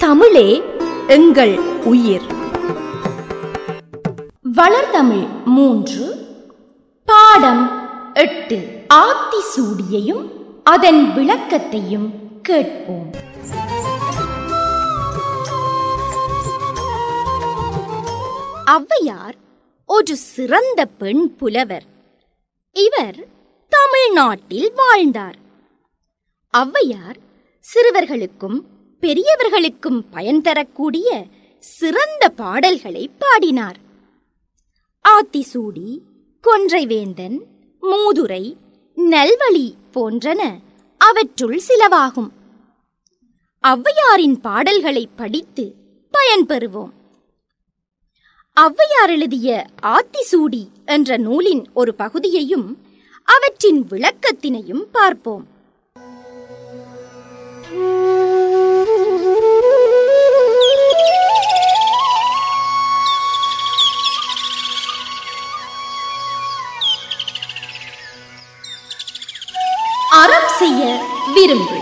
தமிழே எங்கள் உயிர் வளர்தமிழ் மூன்று பாடம் எட்டு ஆத்தி சூடியையும் அதன் விளக்கத்தையும் கேட்போம் ஔவையார் ஒரு சிறந்த பெண் புலவர் இவர் தமிழ்நாட்டில் வாழ்ந்தார் ஔவையார் சிறுவர்களுக்கும் பெரியவர்களுக்கும் பயன் தரக்கூடிய சிறந்த பாடல்களை பாடினார் ஆத்திசூடி கொன்றைவேந்தன் மூதுரை நல்வழி போன்றன அவற்றுள் சிலவாகும் ஔவையாரின் பாடல்களை படித்து பயன்பெறுவோம் ஔவையார் எழுதிய ஆத்திசூடி என்ற நூலின் ஒரு பகுதியையும் அவற்றின் விளக்கத்தினையும் பார்ப்போம் அறம் செய்ய விரும்பு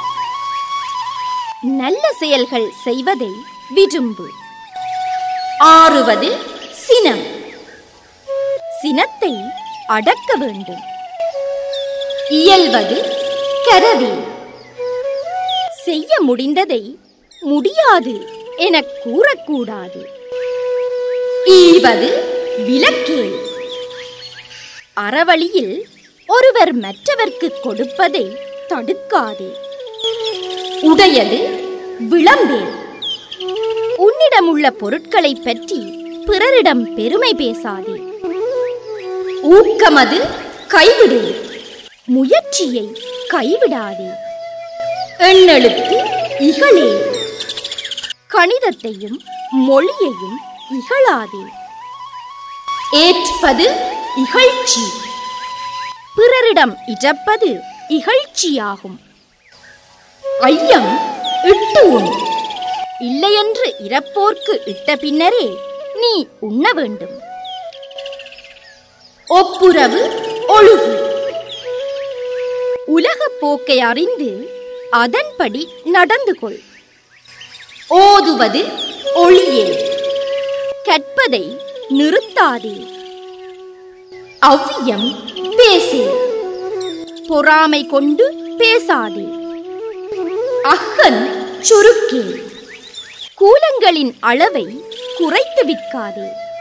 நல்ல செயல்கள் செய்வதை விரும்பு ஆறுவது சினம் சினத்தை அடக்க வேண்டும் இயல்வது கரவே செய்ய முடிந்ததை முடியாது எனக் கூறக்கூடாது ஈவது விலக்கேள் அறவழியில் ஒருவர் மற்றவர்க்கு கொடுப்பதை தடுக்காதே உடையது விளம்பேல் உன்னிடமுள்ள பொருட்களைப் பற்றி பிறரிடம் பெருமை பேசாதே ஊக்கமது கைவிடு முயற்சியை கைவிடாதே எண்ணெழுத்து இகழே கணிதத்தையும் மொழியையும் இகழாதே ஏற்பது இகழ்ச்சி பிறரிடம் இழப்பது இகழ்ச்சியாகும் ஐயம் இட்டு உண் இல்லையென்று இறப்போர்க்கு இட்ட பின்னரே நீ உண்ண வேண்டும் ஒப்புரவு ஒழுகு உலகப் போக்கை அறிந்து அதன்படி நடந்து கொள் ஓதுவது ஒளியே கற்பதை நிறுத்தாதே அவ்வியம் பேசே பொறாமை கொண்டு பேசாதே அஹ்கன் சுருக்கே கூலங்களின் அளவை குறைத்து விற்காதே